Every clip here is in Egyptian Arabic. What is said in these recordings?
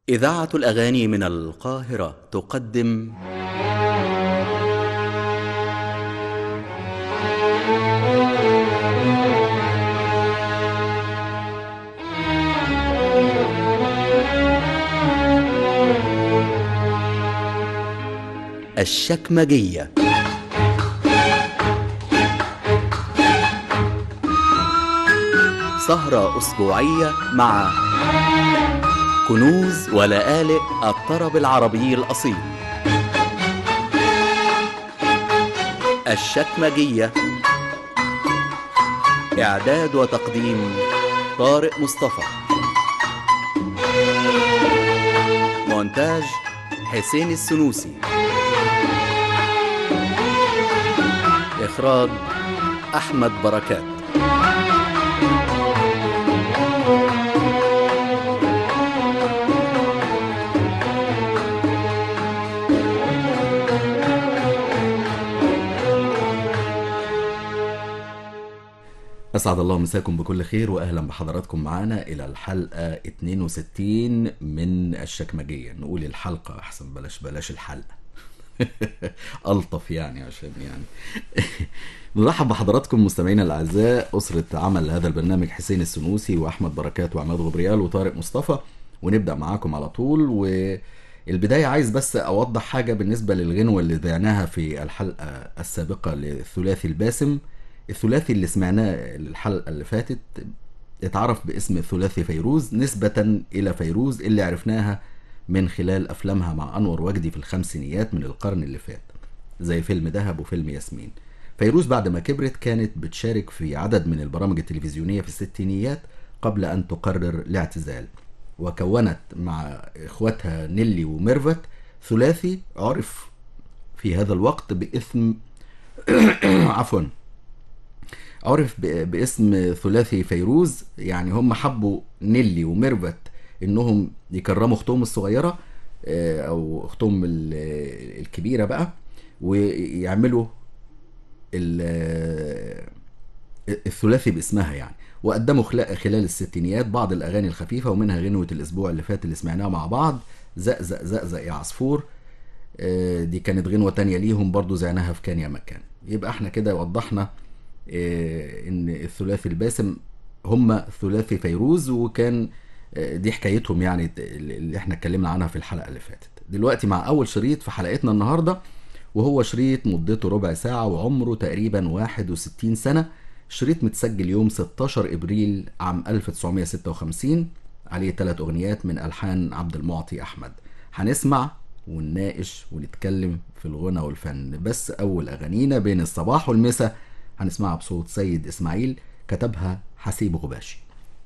إذاعة الأغاني من القاهرة تقدم الشكمجية سهرة أسبوعية مع كنوز ولآلئ الطرب العربي الأصيل الشكمجية إعداد وتقديم طارق مصطفى مونتاج حسين السنوسي إخراج أحمد بركات أسعد الله مساكم بكل خير وأهلا بحضراتكم معانا إلى الحلقة 62 من الشكمجية نقول الحلقة أحسن بلاش بلاش الحلقة ألطف يعني عشان يعني نرحب بحضراتكم مستمعينا الأعزاء أسرة عمل هذا البرنامج حسين السنوسي وأحمد بركات وعماد غبريال وطارق مصطفى ونبدأ معاكم على طول والبداية عايز بس أوضح حاجة بالنسبة للغنوة اللي ذعناها في الحلقة السابقة للثلاثي الباسم الثلاثي اللي سمعناه الحلقة اللي فاتت اتعرف باسم ثلاثي فيروز نسبة إلى فيروز اللي عرفناها من خلال أفلامها مع أنور وجدي في الخمسينيات من القرن اللي فات زي فيلم دهب وفيلم ياسمين فيروز بعد ما كبرت كانت بتشارك في عدد من البرامج التلفزيونية في الستينيات قبل أن تقرر الاعتزال وكونت مع إخواتها نيلي وميرفت ثلاثي عرف في هذا الوقت باسم عفوا عرف ب- باسم ثلاثي فيروز يعني هم حبوا نيلي وميرفت انهم يكرموا اختهم الصغيره آه، او اختهم ال- الكبيره بقى ويعملوا ال- الثلاثي باسمها يعني وقدموا خلا- خلال الستينيات بعض الاغاني الخفيفه ومنها غنوه الاسبوع اللي فات اللي سمعناها مع بعض زقزق زقزق يا عصفور آه، دي كانت غنوه تانية ليهم برضو زعناها في كان يا مكان يبقى احنا كده وضحنا آه، ان الثلاثي الباسم هم ثلاثي فيروز وكان آه، دي حكايتهم يعني اللي احنا اتكلمنا عنها في الحلقه اللي فاتت دلوقتي مع اول شريط في حلقتنا النهارده وهو شريط مدته ربع ساعه وعمره تقريبا 61 سنه شريط متسجل يوم 16 ابريل عام 1956 عليه ثلاث اغنيات من الحان عبد المعطي احمد هنسمع ونناقش ونتكلم في الغنى والفن بس اول اغانينا بين الصباح والمساء هنسمعها بصوت سيد اسماعيل كتبها حسيب غباشي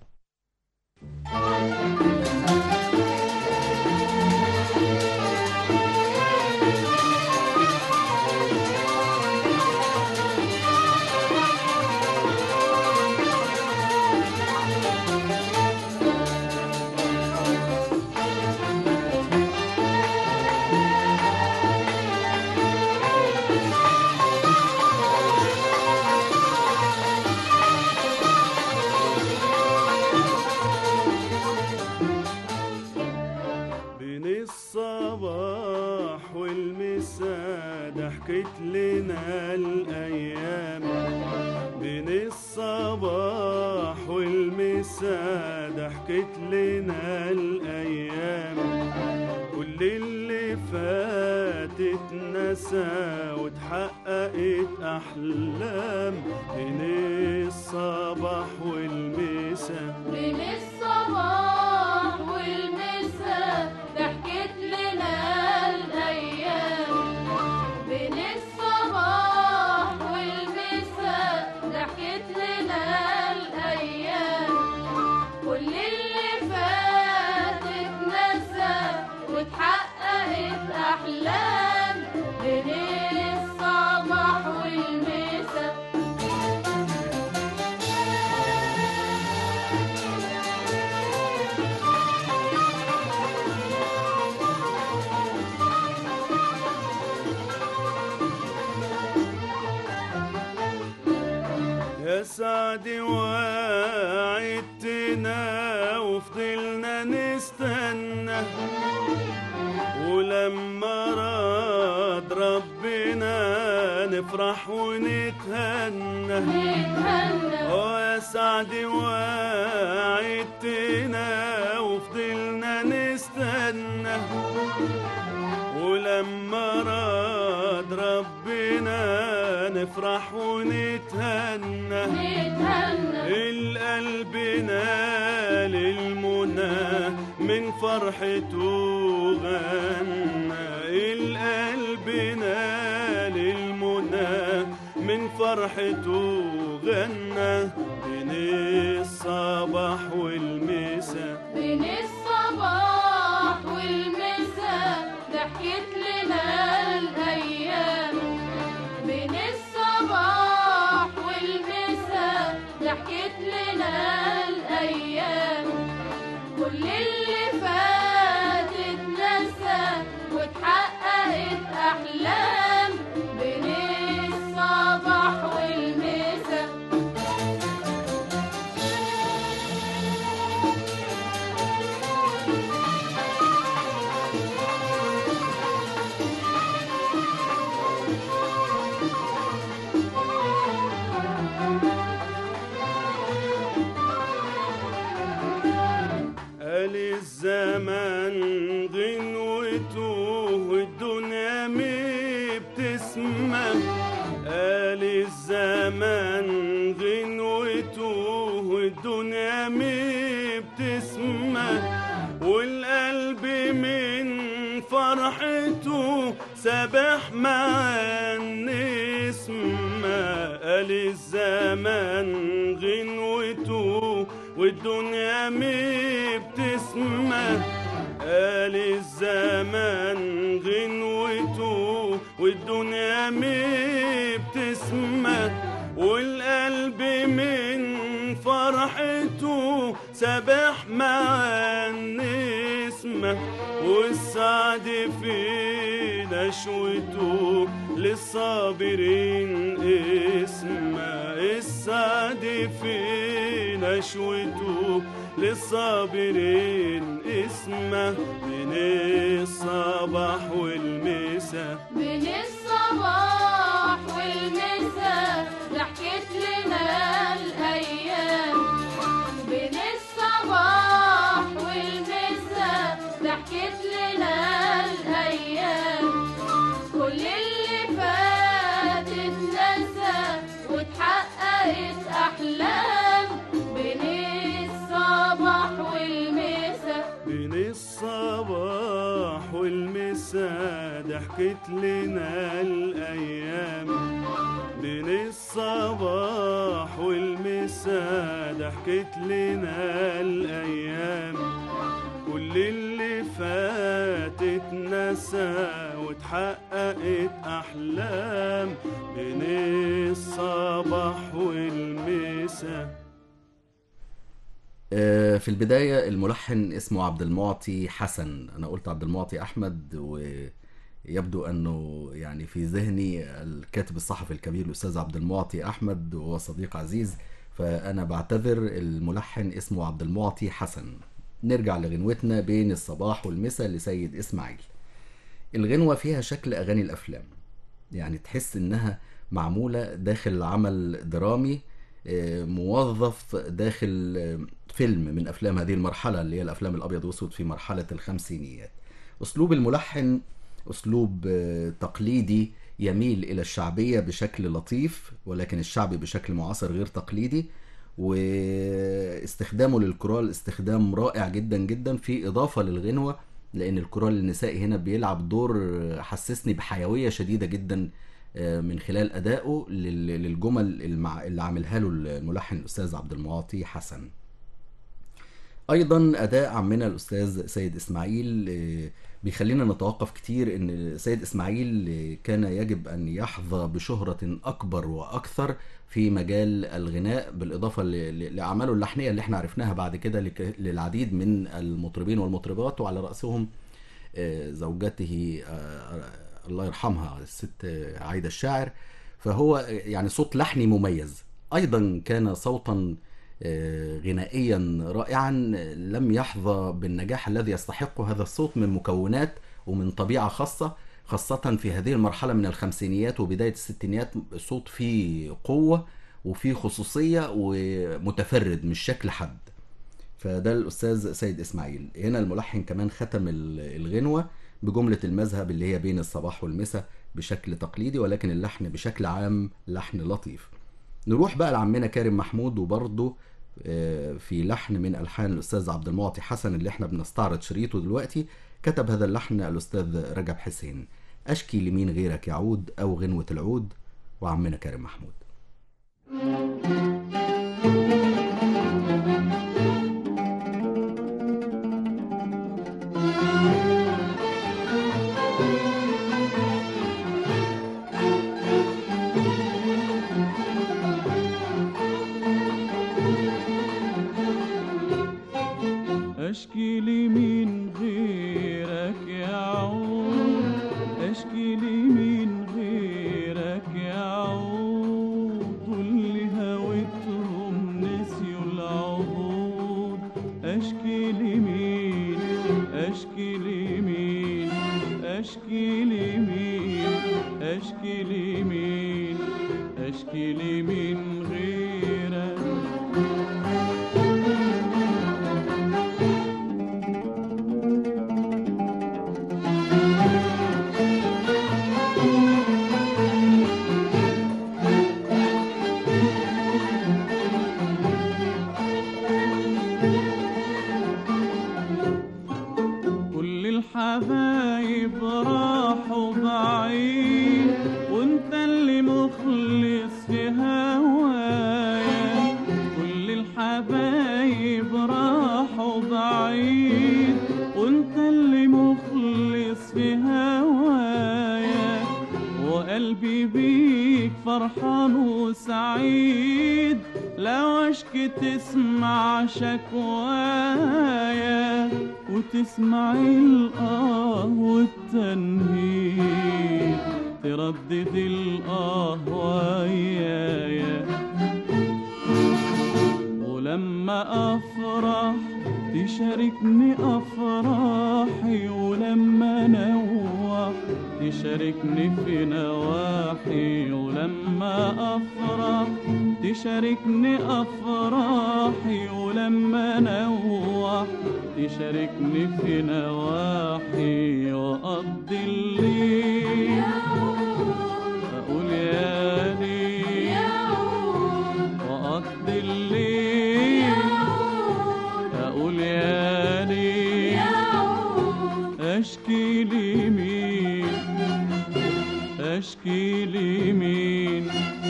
بين الصباح والمساء ضحكت لنا الأيام بين الصباح والمساء ضحكت لنا الأيام كل اللي فات اتنسى واتحققت أحلام بين الصباح والمساء بين الصباح والمساء ضحكت لنا الأيام بين الصباح والمساء ضحكت لنا الأيام كل اللي فات اتنسى واتحققت أحلام بين الصباح والمساء يا سعد وعدتنا وفضلنا نستنى ولما راد ربنا نفرح ونتهنى نتهنى ويا سعد وعدتنا وفضلنا نستنى ولما راد ربنا نفرح ونتهنى نتهنى القلب نال المنى من فرحته غنى القلب نال المنى من فرحته غنى بين الصباح والمساء بين الصباح والمساء ضحكت لنا الأيام بين الصباح والمساء ضحكت لنا الأيام كل اللي فات اتنسى واتحققت أحلام بين الصباح والمساء قال الزمان غنوته والدنيا مي بتسمع قال الزمان غنوته والدنيا مي بتسمع والقلب من فرحته سبح مع النسمة قال الزمان غنوته والدنيا مي بتسمع قال الزمان غنوته والدنيا مي بتسمع والقلب من فرحته سبح مع النسمة والسعد في نشوته للصابرين اسمه السعد في نشوته للصابرين اسمه بين الصباح والمساء بين الصباح والمساء ضحكت لنا الأيام بين الصباح والمساء ضحكت لنا الأيام كل اللي فات اتنسى واتحققت أحلام بين الصباح والمساء بين الصباح والمساء ضحكت لنا الأيام بين الصباح والمساء ضحكت لنا الأيام كل اللي فات اتنسى واتحققت أحلام بين الصباح والمساء آه، في البداية الملحن اسمه عبد المعطي حسن أنا قلت عبد المعطي أحمد ويبدو أنه يعني في ذهني الكاتب الصحفي الكبير الأستاذ عبد المعطي أحمد وهو صديق عزيز فأنا بعتذر الملحن اسمه عبد المعطي حسن نرجع لغنوتنا بين الصباح والمساء لسيد إسماعيل الغنوة فيها شكل أغاني الأفلام يعني تحس إنها معمولة داخل عمل درامي آه، موظف داخل آه، فيلم من أفلام هذه المرحلة اللي هي الأفلام الأبيض وأسود في مرحلة الخمسينيات أسلوب الملحن أسلوب آه، تقليدي يميل إلى الشعبية بشكل لطيف ولكن الشعبي بشكل معاصر غير تقليدي واستخدامه للكورال استخدام رائع جدا جدا في إضافة للغنوة لأن الكورال النسائي هنا بيلعب دور حسسني بحيوية شديدة جدا آه، من خلال أدائه لل- للجمل المع- اللي عاملها له الملحن الأستاذ عبد المعاطي حسن ايضا اداء عمنا الاستاذ سيد اسماعيل آه، بيخلينا نتوقف كتير ان سيد اسماعيل آه، كان يجب ان يحظى بشهرة اكبر واكثر في مجال الغناء بالاضافة ل- ل- لاعماله اللحنية اللي احنا عرفناها بعد كده لك- للعديد من المطربين والمطربات وعلى رأسهم آه، زوجته آه، آه، الله يرحمها الست آه، عايدة الشاعر فهو آه، يعني صوت لحني مميز ايضا كان صوتا آه، غنائيا رائعا لم يحظى بالنجاح الذي يستحقه هذا الصوت من مكونات ومن طبيعة خاصة خاصة في هذه المرحلة من الخمسينيات وبداية الستينيات صوت فيه قوة وفيه خصوصية ومتفرد مش شكل حد فده الأستاذ سيد إسماعيل هنا الملحن كمان ختم ال- الغنوة بجملة المذهب اللي هي بين الصباح والمساء بشكل تقليدي ولكن اللحن بشكل عام لحن لطيف نروح بقى لعمنا كارم محمود وبرضه آه، في لحن من ألحان الأستاذ عبد المعطي حسن اللي احنا بنستعرض شريطه دلوقتي كتب هذا اللحن الأستاذ رجب حسين أشكي لمين غيرك يعود أو غنوة العود وعمنا كارم محمود اشكي لمين غيرك يعود اشكي لمين غيرك يعود واللي هويتهم نسيوا العهود اشكي لمين اشكي لمين اشكي لمين اشكي لمين اشكي لمين غيرك كل الحبايب راحوا بعيد وانت اللي مخلص في هوايا كل الحبايب راحوا بعيد وانت اللي مخلص في هوايا وقلبي بيك فرحان وسعيد لو اشكي تسمع شكوايا وتسمع الآه والتنهيد تردد الآه ويايا ولما أفرح تشاركني أفراحي ولما نوح تشاركني في نواحي ولما أفرح تشاركني أفراحي ولما نوح تشاركني في نواحي وأقضي الليل أقول يا ليل وأقضي الليل أقول يا ليل أشكي لمين أشكي لمين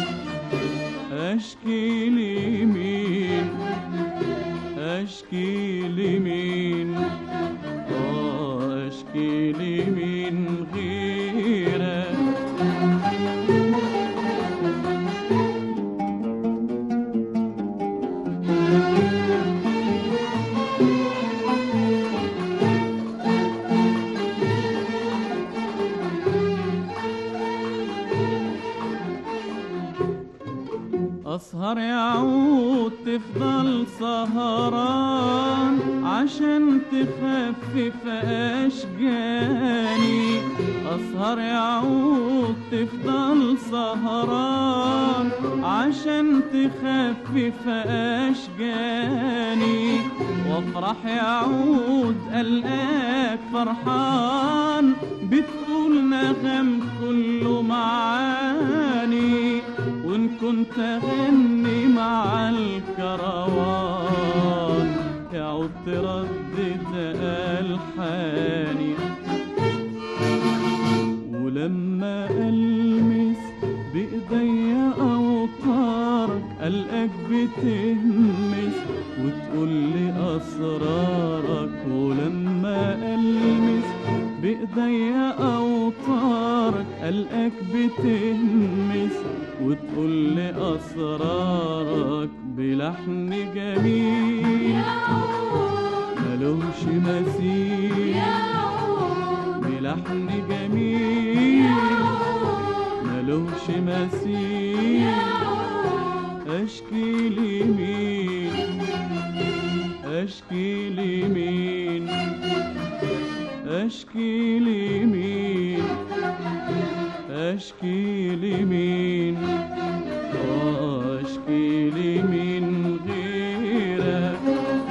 أشكي لمين أشكي لمين آه أشكي لمين غيرك أسهر يعود تفضل سهران عشان تخفف أشجاني أسهر يعود تفضل سهران عشان تخفف أشجاني وافرح يعود ألقاك فرحان بتقول نغم كله معاني وإن كنت أغني مع الكروان يعود تردد ألحاني ولما ألمس بإيديا أوتارك ألقاك بتهمس وتقول لي أسرارك ولما ألمس بإيديا أوتارك ألقاك بتهمس وتقول لي أسرارك بلحن جميل ملوش مثيل بلحن جميل ملوش مثيل أشكي لمين اشكي لمين اشكي لمين آه، اشكي لمين غيرك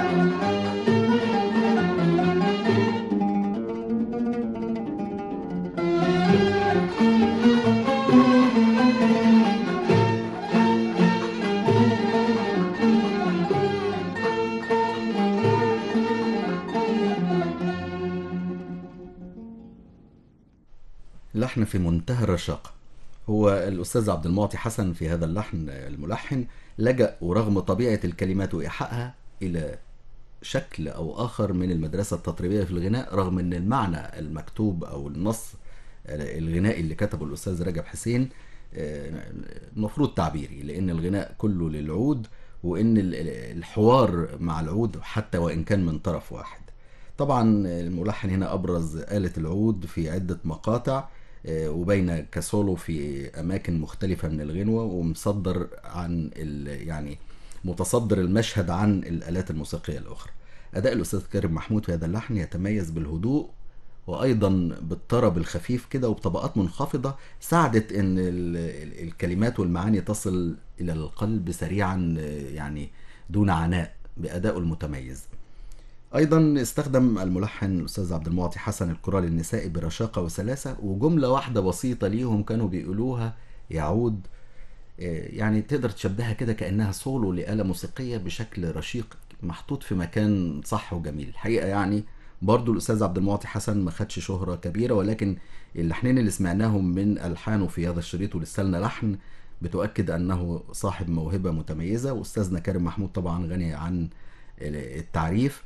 لحن في منتهى الرشاقة هو الأستاذ عبد المعطي حسن في هذا اللحن الملحن لجأ ورغم طبيعة الكلمات وإيحائها إلى شكل أو آخر من المدرسة التطريبية في الغناء رغم أن المعنى المكتوب أو النص الغنائي اللي كتبه الأستاذ رجب حسين آه، المفروض تعبيري لأن الغناء كله للعود وأن ال- الحوار مع العود حتى وإن كان من طرف واحد طبعا الملحن هنا أبرز آلة العود في عدة مقاطع آه، وبين كسولو في أماكن مختلفة من الغنوة ومصدر عن ال- يعني متصدر المشهد عن الآلات الموسيقية الأخرى أداء الأستاذ كريم محمود في هذا اللحن يتميز بالهدوء وايضا بالطرب الخفيف كده وبطبقات منخفضه ساعدت ان ال- ال- الكلمات والمعاني تصل الى القلب سريعا آه، يعني دون عناء بادائه المتميز ايضا استخدم الملحن الاستاذ عبد المعطي حسن الكورال النسائي برشاقه وسلاسه وجمله واحده بسيطه ليهم كانوا بيقولوها يعود آه، يعني تقدر تشبهها كده كانها سولو لآلة موسيقية بشكل رشيق محطوط في مكان صح وجميل الحقيقة يعني برضو الأستاذ عبد المعطي حسن ما خدش شهرة كبيرة ولكن اللحنين اللي سمعناهم من ألحانه في هذا الشريط ولسه لنا لحن بتؤكد أنه صاحب موهبة متميزة وأستاذنا كريم محمود طبعا غني عن التعريف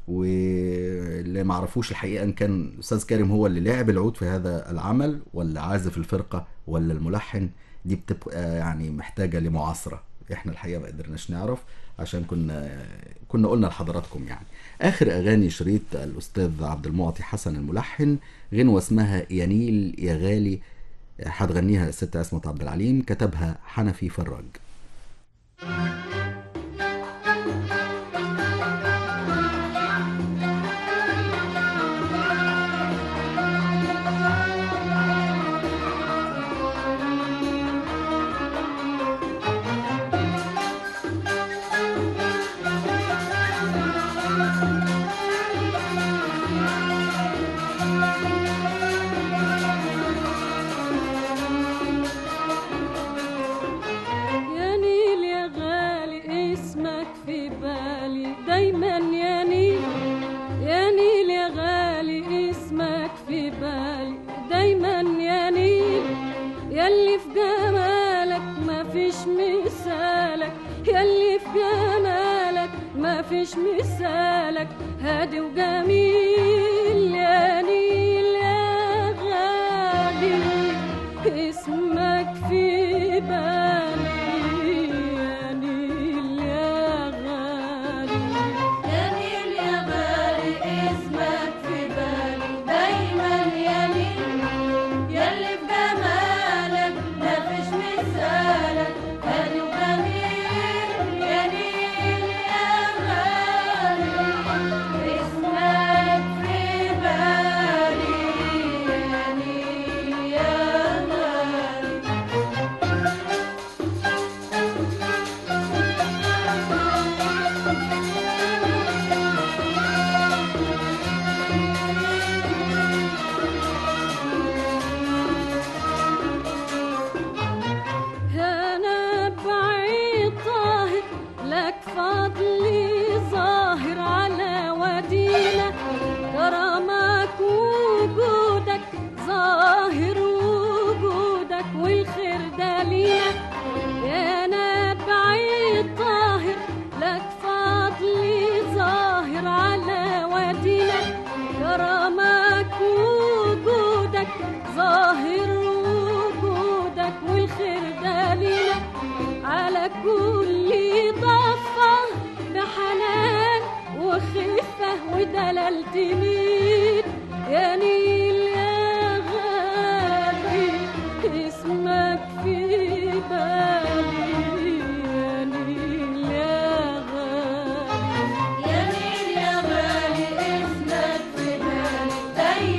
واللي ما عرفوش الحقيقه ان كان الاستاذ كريم هو اللي لعب العود في هذا العمل ولا عازف الفرقه ولا الملحن دي بتبقى يعني محتاجه لمعاصره احنا الحقيقه ما قدرناش نعرف عشان كنا كنا قلنا لحضراتكم يعني اخر اغاني شريط الاستاذ عبد المعطي حسن الملحن غنوه اسمها ينيل يا غالي هتغنيها الست اسمة عبد العليم كتبها حنفي فراج يا نيل يا غالي اسمك في بالي دايما يا نيل يا نيل يا غالي اسمك في بالي دايما يا نيل ياللي في جمالك ما فيش مثالك ياللي في جمالك ما فيش مثالك هادي وجميل يا نيل يا غالي اسمك في بالي يا نيل يا غالي يا نيل يا غالي اسمك في بالي دايما يا نيل ياللي في جمالك مفيش مثالك هادي وجميل يا نيل يا غالي اسمك في بالي يا نيل يا غالي انا بعيد طاهر لك فضلي ظاهر على ودينا كرمك وجودك ظاهر وجودك والخير دليلك يا انا بعيد طاهر لك فضلي ظاهر على ودينا كرمك وجودك ظاهر وجودك والخير دليلك على كل ضفة بحنان وخفة ودلال تميل يا نيل يا غالي اسمك في بالي يا نيل يا غالي يا نيل يا غالي اسمك في بالي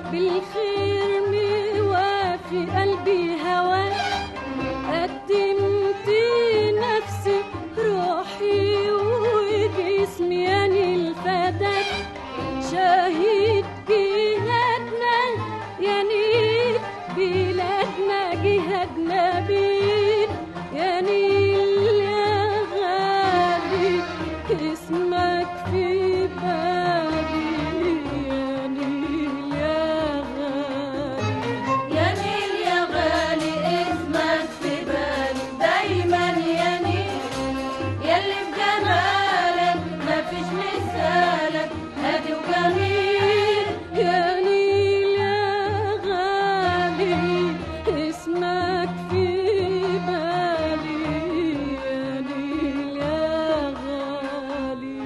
بالخير موافي قلبي هواك قدمت نفسي روحي وجسمي يعني الفداك شهيد جهادنا يعني بلادنا جهادنا بين يا نيل يا غالي اسمك في بالي يا نيل يا غالي يا نيل يا غالي اسمك في بالي دايما يا نيل ياللي في جمالك مفيش مثالك هادي وجميل يا نيل يا غالي اسمك في بالي يا نيل يا غالي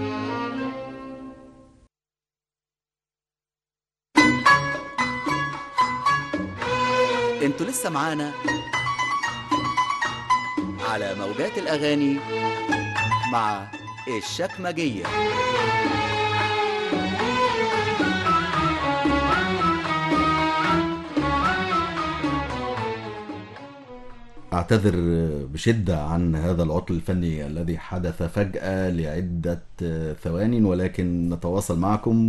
انتوا لسه معانا على موجات الاغاني مع الشكمجيه أعتذر بشدة عن هذا العطل الفني الذي حدث فجأة لعدة ثوان ولكن نتواصل معكم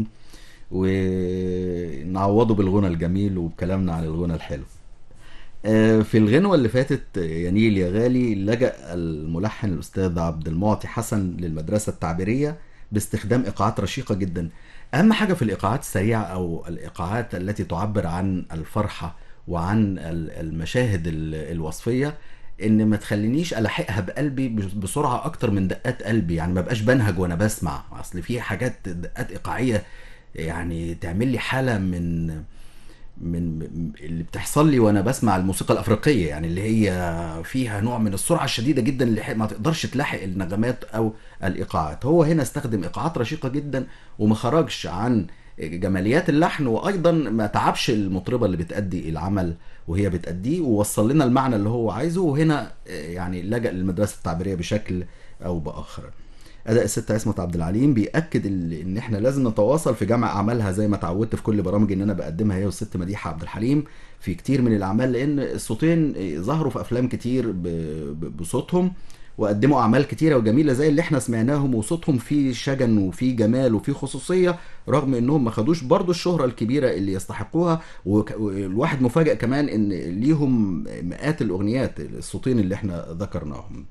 ونعوضه بالغنى الجميل وبكلامنا عن الغنى الحلو آه، في الغنوة اللي فاتت يا نيل يا غالي لجأ الملحن الأستاذ عبد المعطي حسن للمدرسة التعبيرية باستخدام إيقاعات رشيقة جدا أهم حاجة في الإيقاعات السريعة أو الإيقاعات التي تعبر عن الفرحة وعن ال- المشاهد ال- الوصفية ان ما تخلينيش الحقها بقلبي بس- بسرعه اكتر من دقات قلبي يعني ما بقاش بنهج وانا بسمع اصل في حاجات دقات ايقاعيه يعني تعمل لي حاله من من من- اللي بتحصل لي وانا بسمع الموسيقى الافريقيه يعني اللي هي فيها نوع من السرعه الشديده جدا اللي ما تقدرش تلاحق النغمات او الايقاعات هو هنا استخدم ايقاعات رشيقه جدا وما خرجش عن جماليات اللحن وايضا ما تعبش المطربه اللي بتأدي العمل وهي بتأديه ووصل لنا المعنى اللي هو عايزه وهنا يعني لجأ للمدرسه التعبيريه بشكل او باخر اداء الست عصمت عبد العليم بياكد ال- ان احنا لازم نتواصل في جمع اعمالها زي ما اتعودت في كل برامج ان انا بقدمها هي والست مديحه عبد الحليم في كتير من الاعمال لان الصوتين ظهروا في افلام كتير ب- ب- بصوتهم وقدموا اعمال كتيره وجميله زي اللي احنا سمعناهم وصوتهم فيه شجن وفيه جمال وفيه خصوصيه رغم انهم ما خدوش برضو الشهره الكبيره اللي يستحقوها وك- والواحد مفاجئ كمان ان ليهم مئات الاغنيات الصوتين اللي احنا ذكرناهم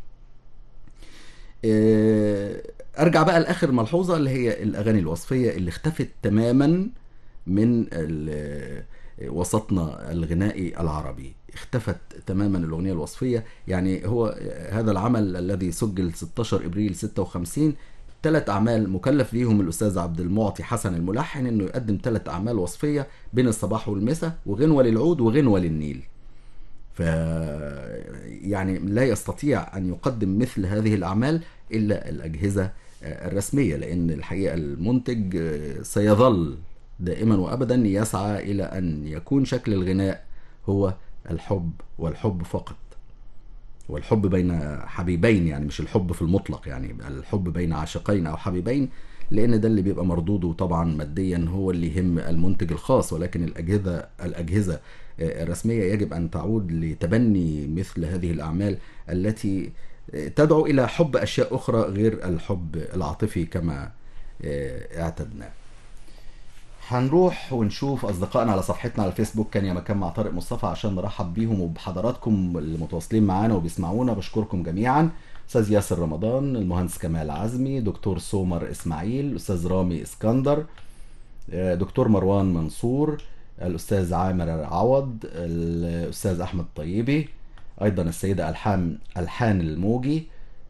آه، ارجع بقى لاخر ملحوظه اللي هي الاغاني الوصفيه اللي اختفت تماما من ال- وسطنا الغنائي العربي اختفت تماما الاغنيه الوصفيه يعني هو هذا العمل الذي سجل 16 ابريل 56 ثلاث اعمال مكلف ليهم الاستاذ عبد المعطي حسن الملحن انه يقدم ثلاث اعمال وصفيه بين الصباح والمساء وغنوه للعود وغنوه للنيل ف يعني لا يستطيع ان يقدم مثل هذه الاعمال الا الاجهزه الرسميه لان الحقيقه المنتج سيظل دائما وابدا يسعى الى ان يكون شكل الغناء هو الحب والحب فقط والحب بين حبيبين يعني مش الحب في المطلق يعني يبقى الحب بين عاشقين او حبيبين لان ده اللي بيبقى مردوده طبعا ماديا هو اللي يهم المنتج الخاص ولكن الاجهزه الاجهزه الرسميه يجب ان تعود لتبني مثل هذه الاعمال التي تدعو الى حب اشياء اخرى غير الحب العاطفي كما اعتدناه هنروح ونشوف اصدقائنا على صفحتنا على الفيسبوك كان يا مكان مع طارق مصطفى عشان نرحب بيهم وبحضراتكم اللي متواصلين معانا وبيسمعونا بشكركم جميعا استاذ ياسر رمضان المهندس كمال عزمي دكتور سومر اسماعيل استاذ رامي اسكندر دكتور مروان منصور الاستاذ عامر عوض الاستاذ احمد طيبي ايضا السيده الحان الحان الموجي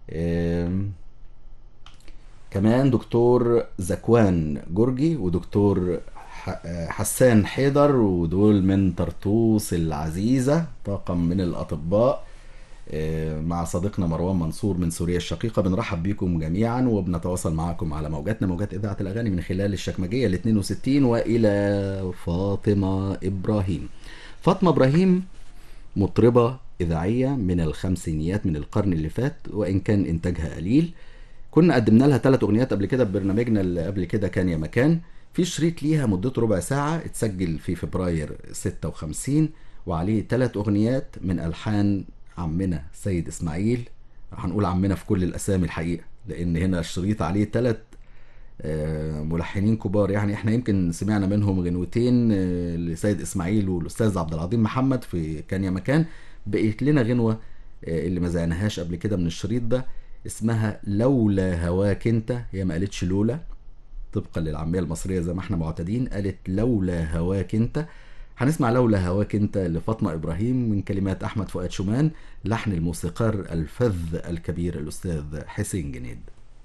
كمان دكتور زكوان جورجي ودكتور حسان حيدر ودول من طرطوس العزيزة طاقم من الأطباء مع صديقنا مروان منصور من سوريا الشقيقة بنرحب بكم جميعا وبنتواصل معكم على موجاتنا موجات إذاعة الأغاني من خلال الشكمجية ال 62 وإلى فاطمة إبراهيم فاطمة إبراهيم مطربة إذاعية من الخمسينيات من القرن اللي فات وإن كان إنتاجها قليل كنا قدمنا لها ثلاث اغنيات قبل كده ببرنامجنا اللي قبل كده كان يا مكان في شريط ليها مدته ربع ساعة اتسجل في فبراير 56 وعليه ثلاث أغنيات من ألحان عمنا سيد إسماعيل هنقول عمنا في كل الأسامي الحقيقة لأن هنا الشريط عليه ثلاث ملحنين كبار يعني احنا يمكن سمعنا منهم غنوتين آه، لسيد إسماعيل والأستاذ عبد العظيم محمد في كان يا مكان بقيت لنا غنوة آه، اللي ما زعناهاش قبل كده من الشريط ده اسمها لولا هواك انت هي ما قالتش لولا طبقا للعاميه المصريه زي ما احنا معتادين قالت لولا هواك انت هنسمع لولا هواك انت لفاطمه ابراهيم من كلمات احمد فؤاد شومان لحن الموسيقار الفذ الكبير الاستاذ حسين جنيد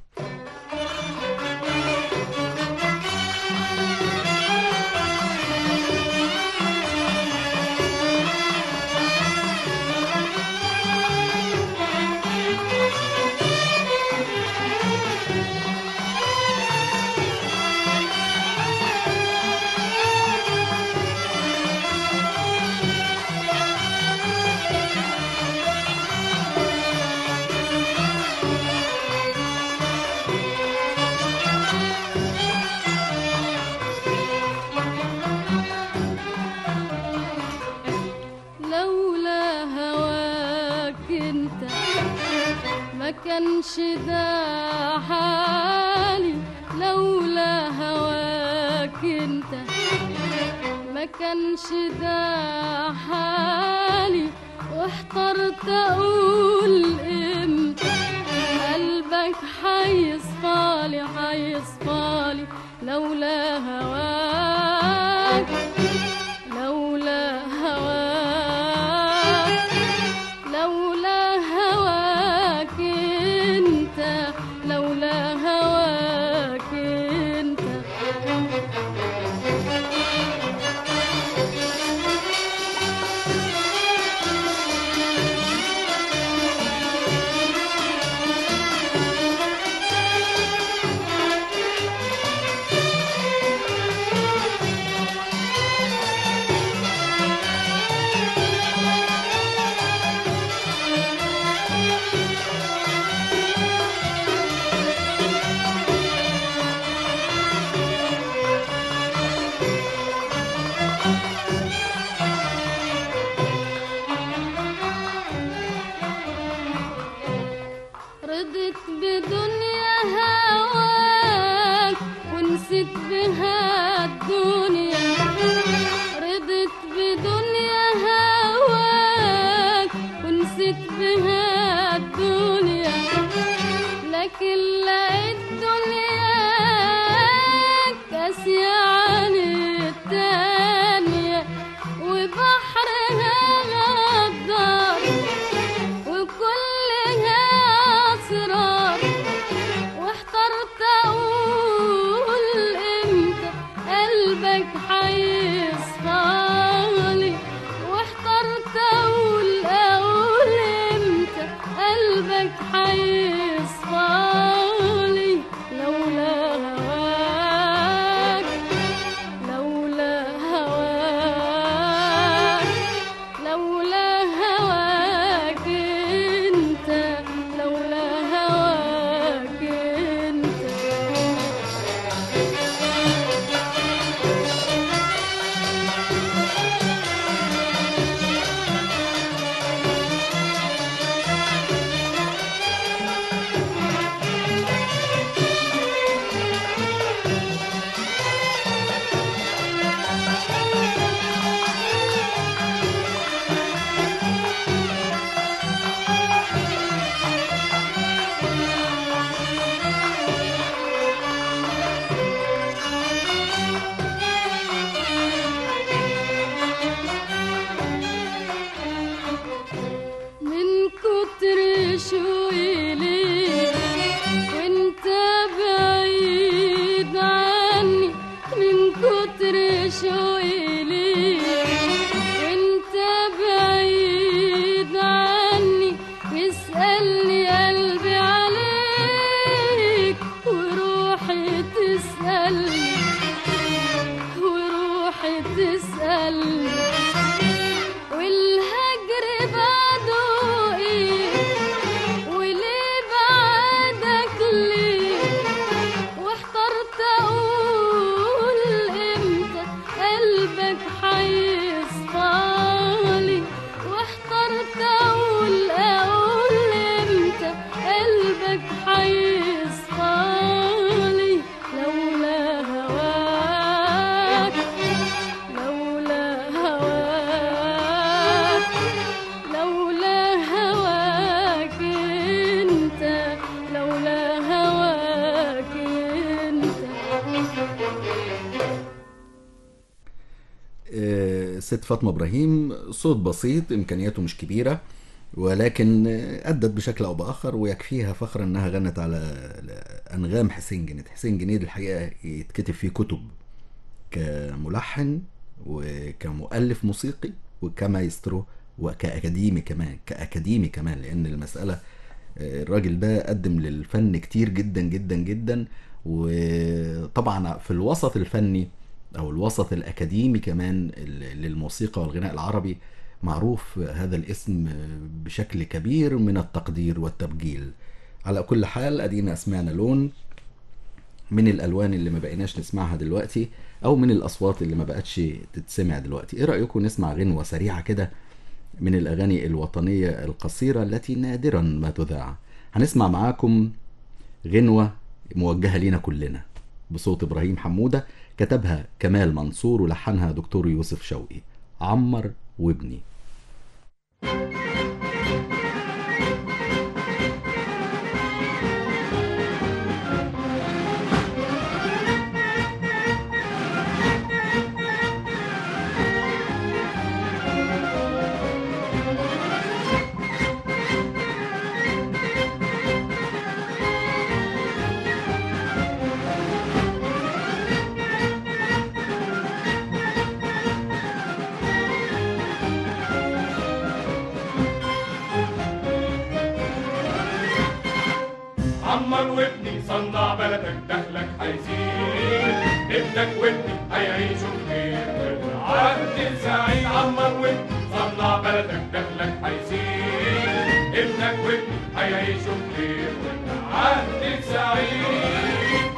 لولا هواك انت ما كانش ده حالي لولا هواك انت ما كانش ده حالي واحترت اقول امتى قلبك حيصفالي حيصفالي لولا هواك لولا هواك لولا هواك انت لولا هواك انت رضيت بدنيا هواك ونسيت بها الدنيا رضيت بدنيا هواك ونسيت بها الدنيا لكن لقيت دنياك قاسية عن التانية وبحرها غدار وكلها اسرار واحترت اقول امتى قلبك حيصفالي واحترت اقول اقول امتى قلبك حيصفالي لولا هواك لولا هواك لولا هواك انت لولا هواك انت من كتر شوقي ليك وانت بعيد عني من كتر شوقي ليك وانت بعيد عني يسألني قلبي عليك وروحي تسألني وروحي تسألني والهجر بعده ايه وليه بعدك ليه واحترت اقول بعدك حيصفالي لولا هواك لولا هواك لولا هواك انت لولا هواك انت آه، ست فاطمة إبراهيم صوت بسيط إمكانياته مش كبيرة ولكن آه، أدت بشكل أو بآخر ويكفيها فخر إنها غنت على أنغام حسين جنيد حسين جنيد الحقيقة يتكتب فيه كتب كملحن وكمؤلف موسيقي وكمايسترو وكأكاديمي كمان كأكاديمي كمان لأن المسألة آه، الراجل ده قدم للفن كتير جدا جدا جدا وطبعا في الوسط الفني او الوسط الاكاديمي كمان ال- للموسيقى والغناء العربي معروف هذا الاسم بشكل كبير من التقدير والتبجيل على كل حال ادينا سمعنا لون من الالوان اللي ما بقيناش نسمعها دلوقتي او من الاصوات اللي ما بقتش تتسمع دلوقتي ايه رايكم نسمع غنوه سريعه كده من الاغاني الوطنيه القصيره التي نادرا ما تذاع هنسمع معاكم غنوه موجهه لينا كلنا بصوت ابراهيم حموده كتبها كمال منصور ولحنها دكتور يوسف شوقي عمر وابني عمر وابني صنع بلدك دخلك هيزيد ابنك وابني هيعيشوا بخير والعهد سعيد عمر وابني صنع بلدك دخلك هيزيد ابنك وابني هيعيشوا بخير والعهد سعيد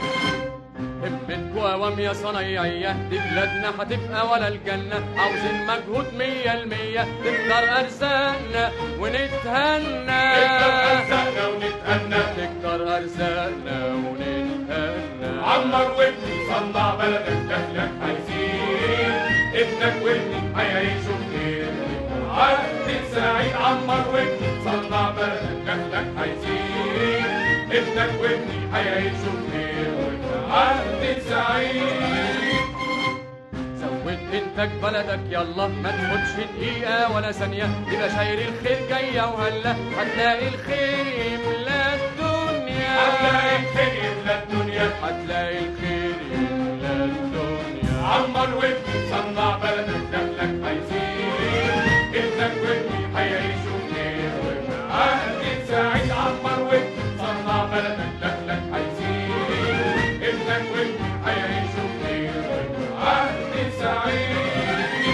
همة قوام يا صنايعية دي بلادنا هتبقى ولا الجنة عاوزين مجهود مية المية نكتر أرزاقنا ونتهنى نقدر أرزقنا ونتأنى نكتر أرزاقنا ونتهنى عمر وابني صنع بلدك دخلك هيزيد ابنك وابني هيعيشوا بخير عهد سعيد عمر وابني صنع بلدك دخلك هيزيد ابنك وابني هيعيشوا بخير عهد سعيد زود انتاج بلدك يلا ما تاخدش دقيقة ولا ثانية تبقى شاير الخير جاية وهلا هتلاقي الخير يملى الدنيا هتلاقي الخير يملى الدنيا هتلاقي الخير يملى الدنيا عمر وابني صنع بلدك دخلك هيزيد ابنك وابني هيعيشوا بخير عهد سعيد عمر وابني صنع بلدك دخلك هيزيد ابنك وابني هيعيشوا بخير عهد سعيد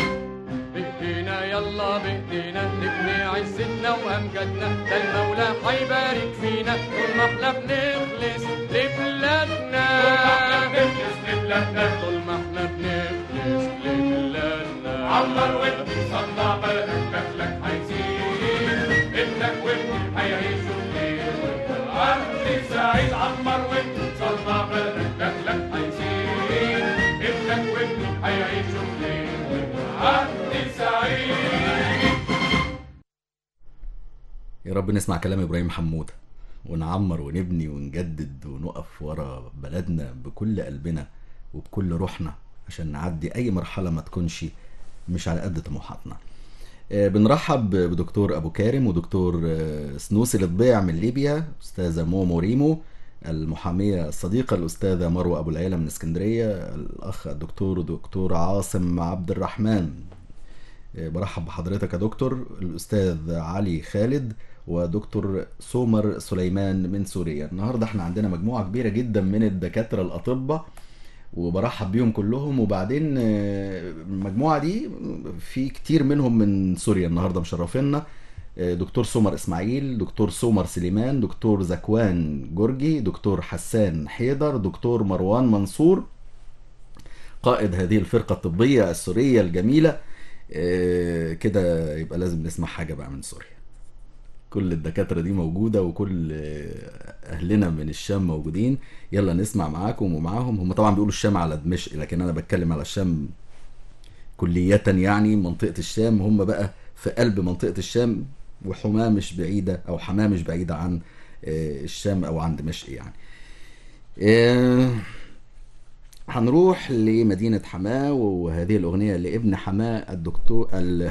بايدينا يلا بايدينا نبني عزتنا وامجادنا ده المولى هيبارك فينا طول ما احنا بنخلص لبلادنا نخلص لبلادنا طول ما احنا بنخلص لبلادنا عمر وابني صنع بلدك دخلك هيزيد ابنك وابني هيعيشوا بخير عهد سعيد عمر وابني صنع بلدك دخلك هيزيد ابنك وابني هيعيشوا بخير عهد سعيد يا رب نسمع كلام ابراهيم حموده ونعمر ونبني ونجدد ونقف ورا بلدنا بكل قلبنا وبكل روحنا عشان نعدي اي مرحله ما تكونش مش على قد طموحاتنا آه، بنرحب بدكتور ابو كارم ودكتور آه، سنوسي الضبيع من ليبيا استاذه مومو ريمو المحاميه الصديقه الاستاذه مروه ابو العيله من اسكندريه الاخ الدكتور دكتور عاصم عبد الرحمن برحب بحضرتك يا دكتور الاستاذ علي خالد ودكتور سومر سليمان من سوريا النهارده احنا عندنا مجموعه كبيره جدا من الدكاتره الاطباء وبرحب بيهم كلهم وبعدين آه، المجموعه دي في كتير منهم من سوريا النهارده مشرفينا آه، دكتور سومر اسماعيل دكتور سومر سليمان دكتور زكوان جورجي دكتور حسان حيدر دكتور مروان منصور قائد هذه الفرقة الطبية السورية الجميلة آه، كده يبقى لازم نسمع حاجة بقى من سوريا كل الدكاترة دي موجودة وكل أهلنا من الشام موجودين يلا نسمع معاكم ومعاهم هم طبعا بيقولوا الشام على دمشق لكن أنا بتكلم على الشام كلية يعني منطقة الشام هم بقى في قلب منطقة الشام وحماة مش بعيدة أو حماة مش بعيدة عن آه، الشام أو عن دمشق يعني آه، هنروح لمدينة حماة وهذه الأغنية لابن حماة الدكتور ال...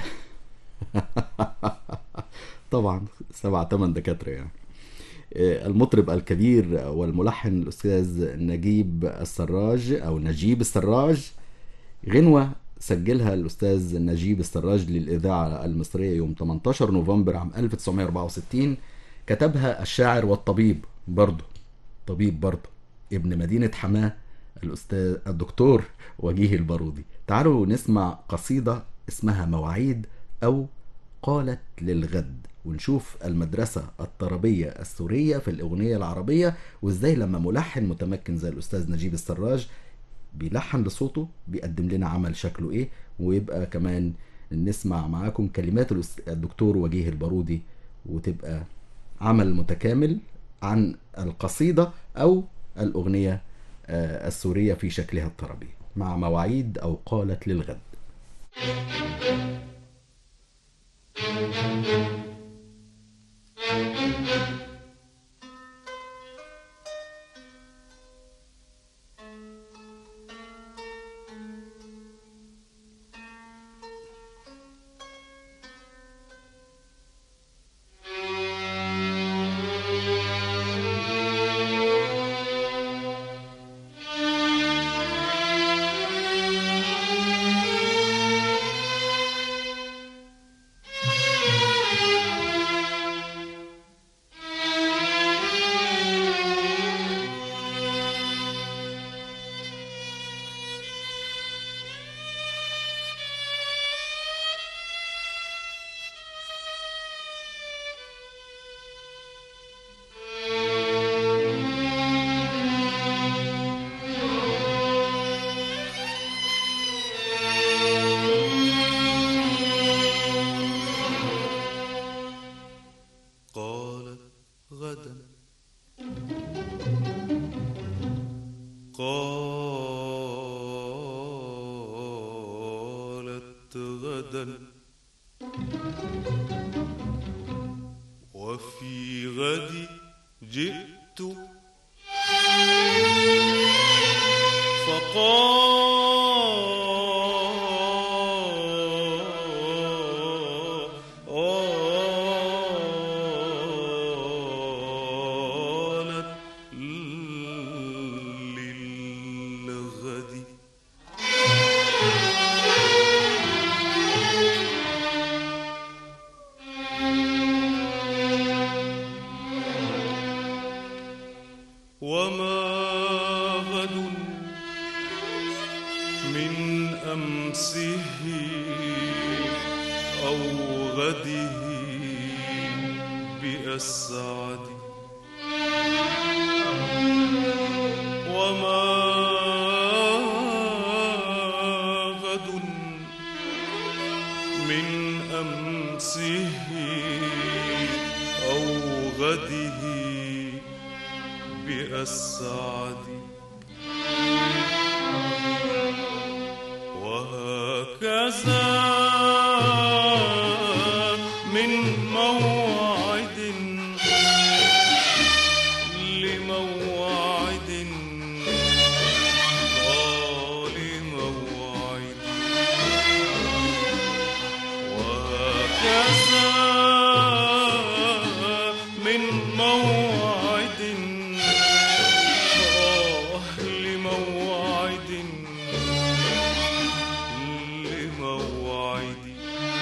طبعا سبعة تمن دكاترة يعني آه، المطرب الكبير والملحن الأستاذ نجيب السراج أو نجيب السراج غنوة سجلها الأستاذ نجيب السراج للإذاعة المصرية يوم 18 نوفمبر عام 1964 كتبها الشاعر والطبيب برضه طبيب برضه ابن مدينة حماة الأستاذ الدكتور وجيه البارودي تعالوا نسمع قصيدة اسمها مواعيد أو قالت للغد ونشوف المدرسة الطربية السورية في الأغنية العربية وإزاي لما ملحن متمكن زي الأستاذ نجيب السراج بيلحن لصوته بيقدم لنا عمل شكله إيه ويبقى كمان نسمع معاكم كلمات الأس- الدكتور وجيه البارودي وتبقى عمل متكامل عن القصيدة أو الأغنية آه، السورية في شكلها الطربي مع مواعيد أو قالت للغد قالت غدا قالت غدا وفي غدي جئت فقالت للغد وما غد من أمسه أو غده بأسعد وما غد من أمسه أو غده بأسعد وهكذا من موعد لموعد آه لموعد وهكذا من موعد آه لموعد لموعد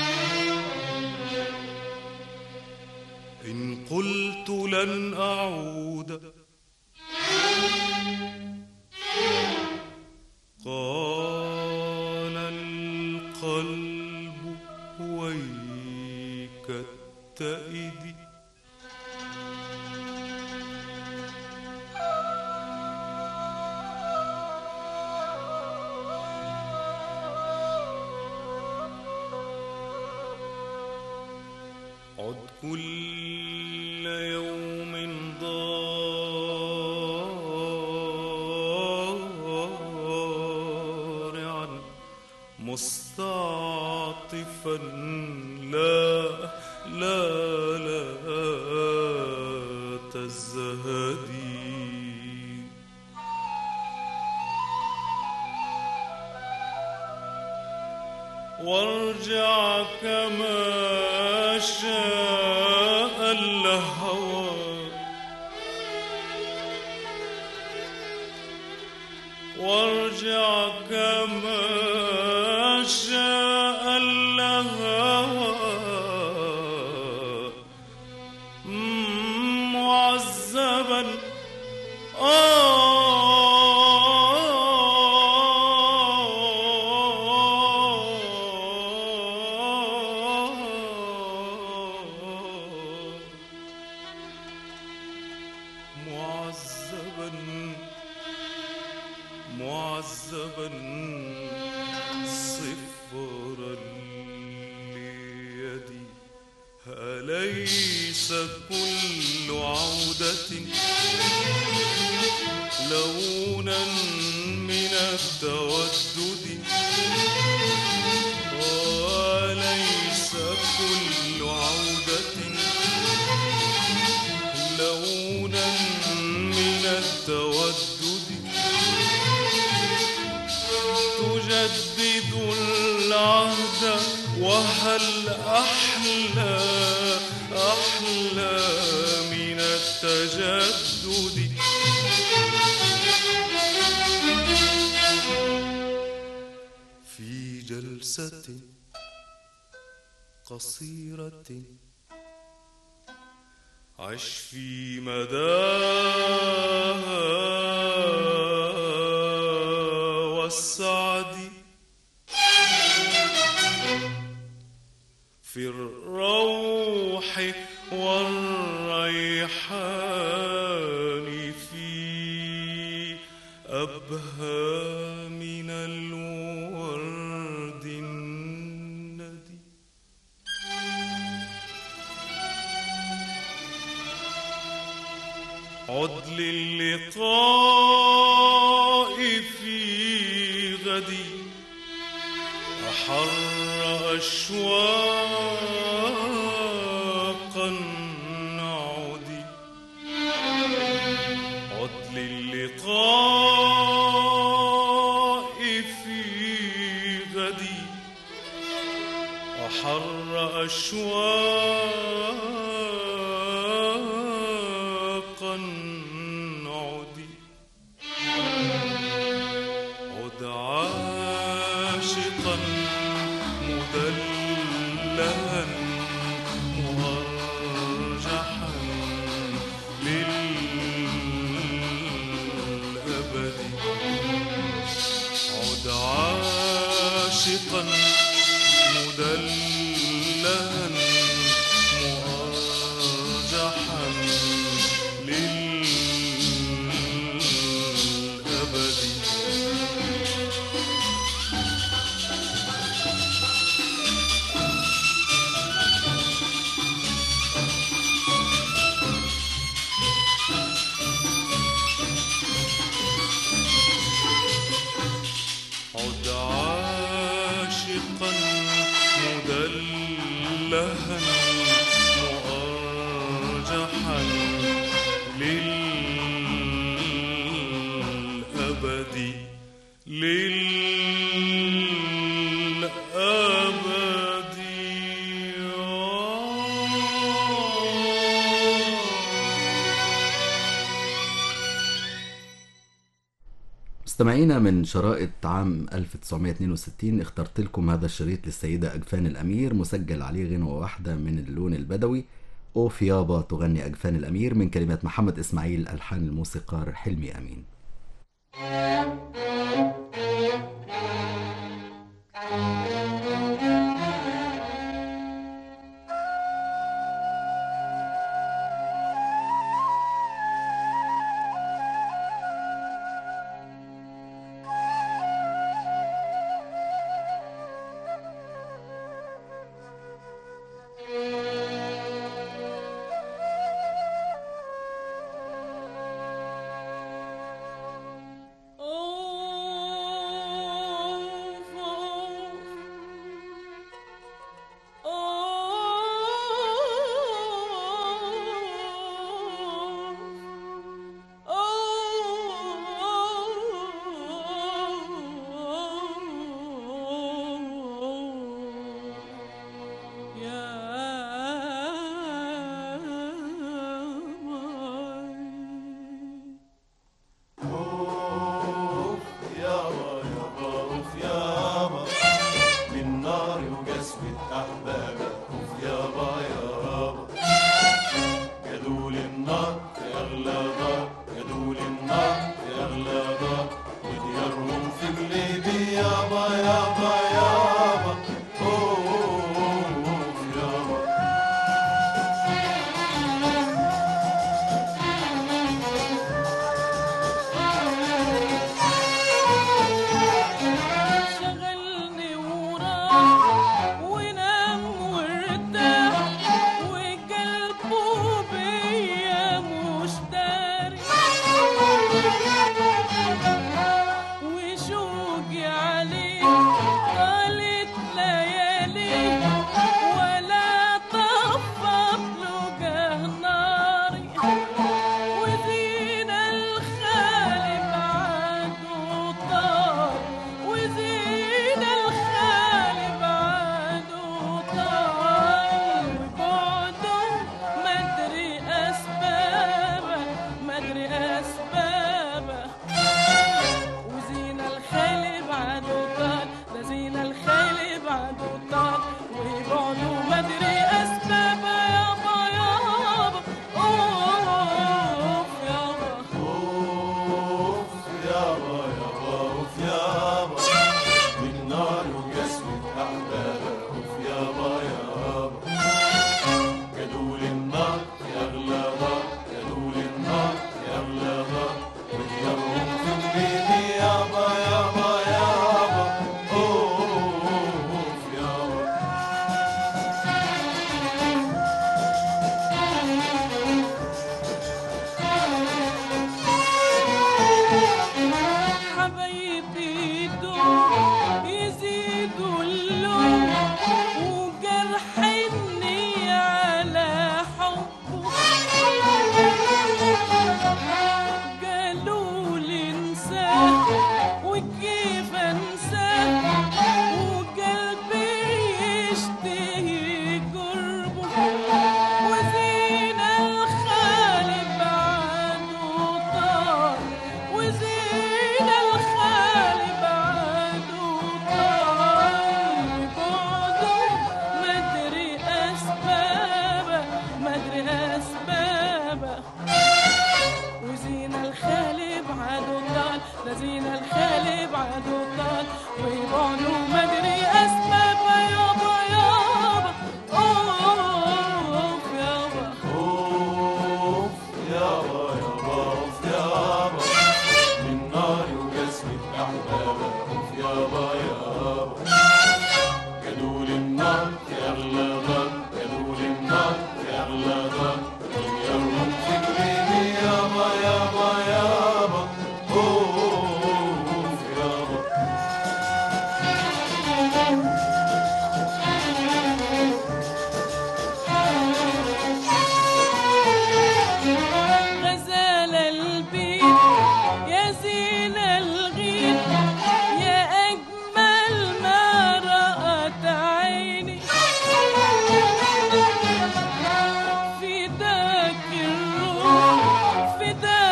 إن قلت لن أعود قال القلب ويك التئد عد كل مستعطفا لا لا لا تزهدي وارجع كما شاء الهوى وارجع كما شاء الهوى معذبا آه معذبا معذبا صفر اليد أليس كل عودة لونا من التودد وليس كل عودة لونا من التودد تجدد العهد وهل أحلى أحلى من التجدد في جلسة قصيرة عش في مداها والسعد في الروح والريحان في أبهى من الورد الندي عد للقاء في غدي أحر أشواقا عودي عد للقاء في غدي أحر أشواقا عودي عد عاشقا مدلها مرجحا للأبد عد عاشقا مدلها مرجحا للأبد عد عاشقا مدلها مؤرجحا للأبد للأبد مستمعينا من شرائط عام 1962 اخترت لكم هذا الشريط للسيدة أجفان الأمير مسجل عليه غنوة واحدة من اللون البدوي أوف يابا تغني أجفان الأمير من كلمات محمد إسماعيل ألحان الموسيقار حلمي أمين أوف أوف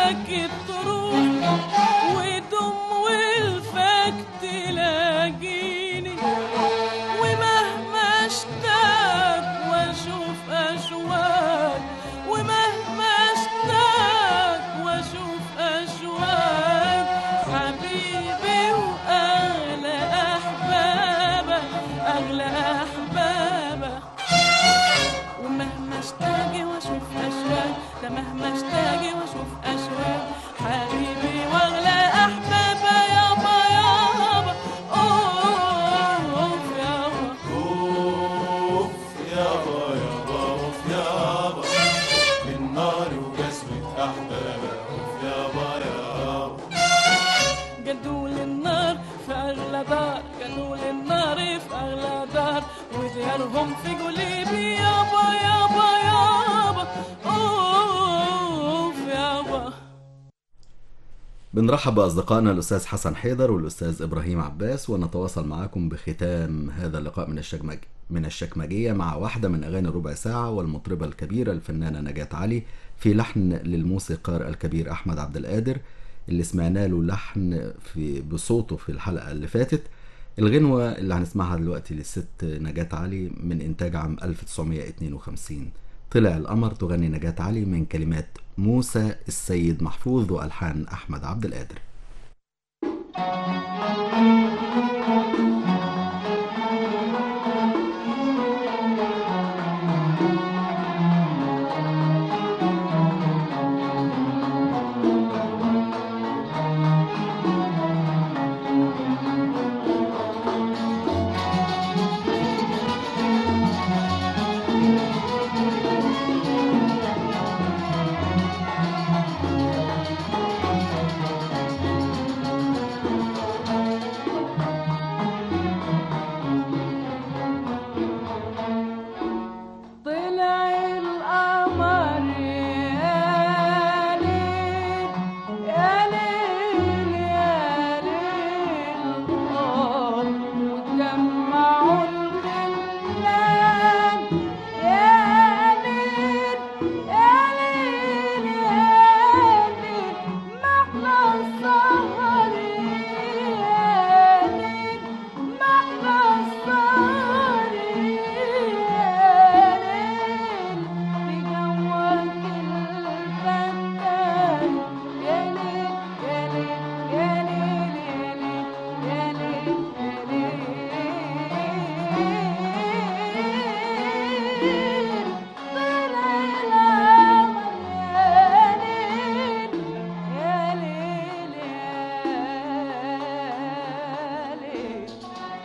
ساكت تروح ودم والفك تلاقيني ومهما اشتاق واشوف اشواق ومهما اشتاق واشوف اشواق حبيبي واغلى احبابه اغلى احبابه ومهما اشتاقي واشوف اشواق ده مهما اشتاقي واشوف اشواق حبيبي واغلى احبابه يابا يابا اوف يابا اوف يابا يابا اوف يابا من نار وجسمة احبابك اوف يابا يابا قدوا النار في اغلى دار قدوا النار في اغلى دار وديارهم في قلبي يابا يابا يابا اوف يابا بنرحب بأصدقائنا الأستاذ حسن حيدر والأستاذ إبراهيم عباس ونتواصل معكم بختام هذا اللقاء من الشكمج من الشكمجية مع واحدة من أغاني ربع ساعة والمطربة الكبيرة الفنانة نجاة علي في لحن للموسيقار الكبير أحمد عبد القادر اللي سمعنا له لحن في بصوته في الحلقة اللي فاتت الغنوة اللي هنسمعها دلوقتي للست نجاة علي من إنتاج عام 1952 طلع القمر تغني نجاة علي من كلمات موسى السيد محفوظ وألحان أحمد عبد القادر طلع القمر يا ليل يا ليل يا ليل آه وجمعوا الخلان يا ليل يا ليل يا ليل محلى السهر يا ليل محلى السهر يا ليل بجوك الفتان يا ليل يا ليل يا ليل يا ليل يا ليل طلع القمر يا ليل يا ليل يا ليل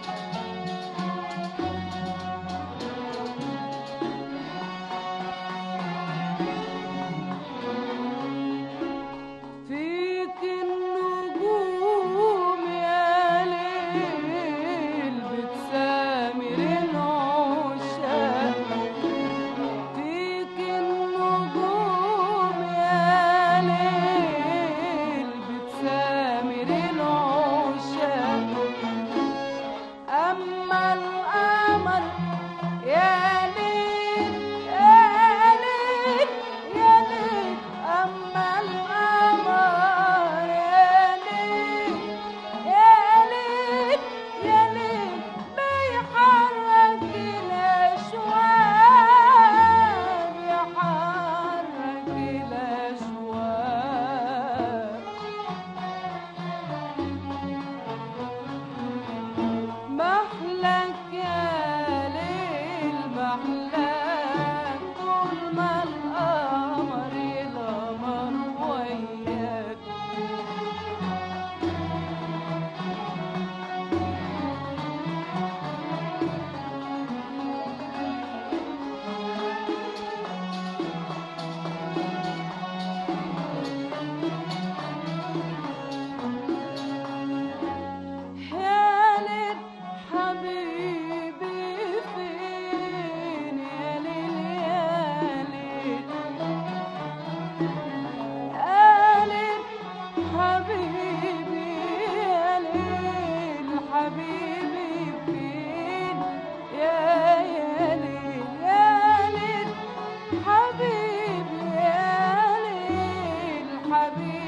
فيك النجوم يا ليل بتسامر العشاق فيك النجوم يا ليل بتسامر العشاق أما القمر يا ليل يا ليل يا ليل أما القمر يا ليل يا ليل يا ليل بيحرك الأشواق بيحرك الأشواق محلك يا ليل محلك طول ما القمر القمر وياك يا ليل حبيبي فين يا ليل يا ليل يا ليل حبيبي يا ليل حبيبي فين يا يا ليل يا ليل حبيبي يا ليل حبيبي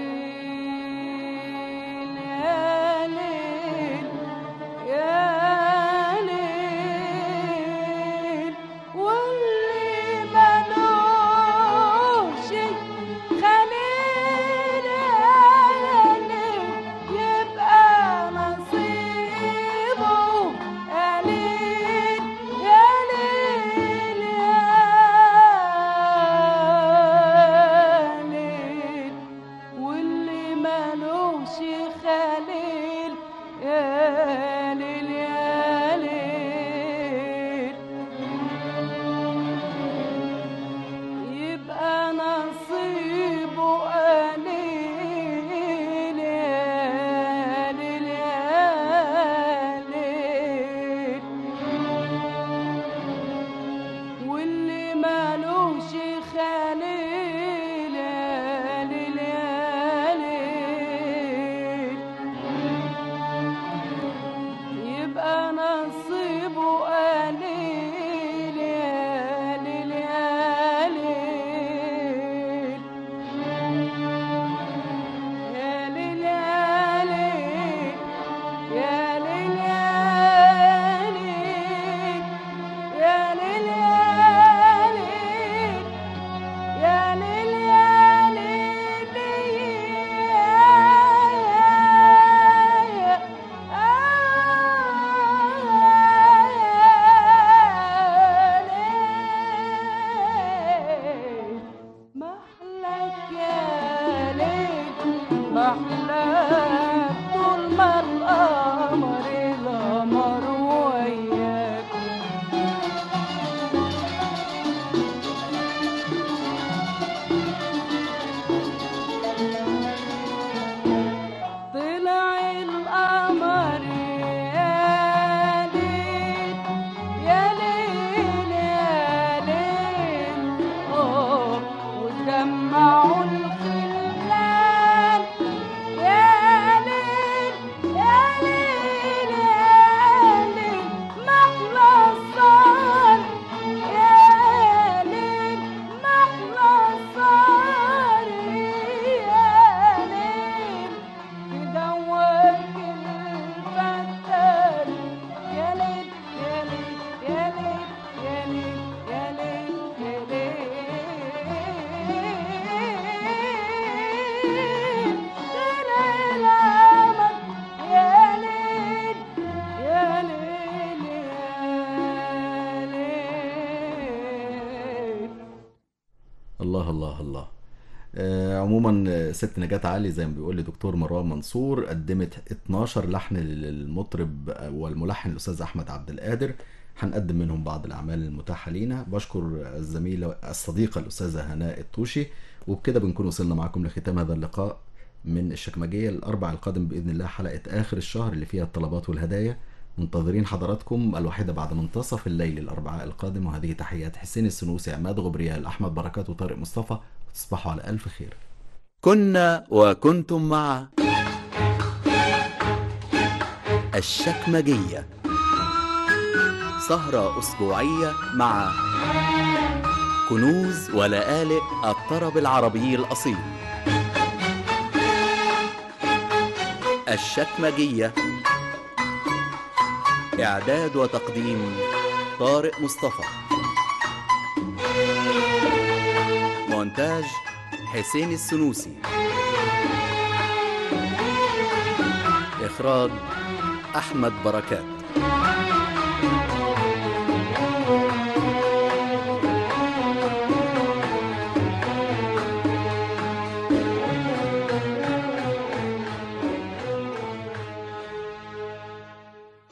ليل يا ليل واللي ملوش خليل يا ليل يبقى نصيبه قليل يا ليل يا ليل واللي ملوش خليل يا ليل يا ليل يبقى نصيبه قليل يا ليل يا ليل واللي مالوش خليل يا ليل يا ليل يبقى نصيبه قليل يا ليل يا ليل يا ليل يا ليل يا ليل يا ليل يا ليل يا ليل يا ليل محلك يا ليل محلك طول ما القمر القمر وياك طلع القمر يا ليل يا ليل يا ليل اه وجمعوا الخلان يا ليل يا ليل يا ليل محلى الصار يا ليل محلى الصار يا ليل تدوك الفتان يا ليل يا ليل يا ليل يا ليل يا ليل يا ليل طلع القمر يا ليل يا ليل يا ليل الله الله الله آه عموما آه، ست نجاة علي زي ما بيقول لي دكتور مروان منصور قدمت 12 لحن للمطرب والملحن الاستاذ احمد عبد القادر هنقدم منهم بعض الاعمال المتاحه لينا بشكر الزميله الصديقه الاستاذه هناء الطوشي وبكده بنكون وصلنا معكم لختام هذا اللقاء من الشكمجيه الاربع القادم باذن الله حلقه اخر الشهر اللي فيها الطلبات والهدايا منتظرين حضراتكم الواحدة بعد منتصف الليل الأربعاء القادم وهذه تحيات حسين السنوسي عماد غبريال أحمد بركات وطارق مصطفى تصبحوا على ألف خير كنا وكنتم مع الشكمجية سهرة أسبوعية مع كنوز ولآلئ الطرب العربي الأصيل الشكمجية إعداد وتقديم طارق مصطفى مونتاج حسين السنوسي إخراج أحمد بركات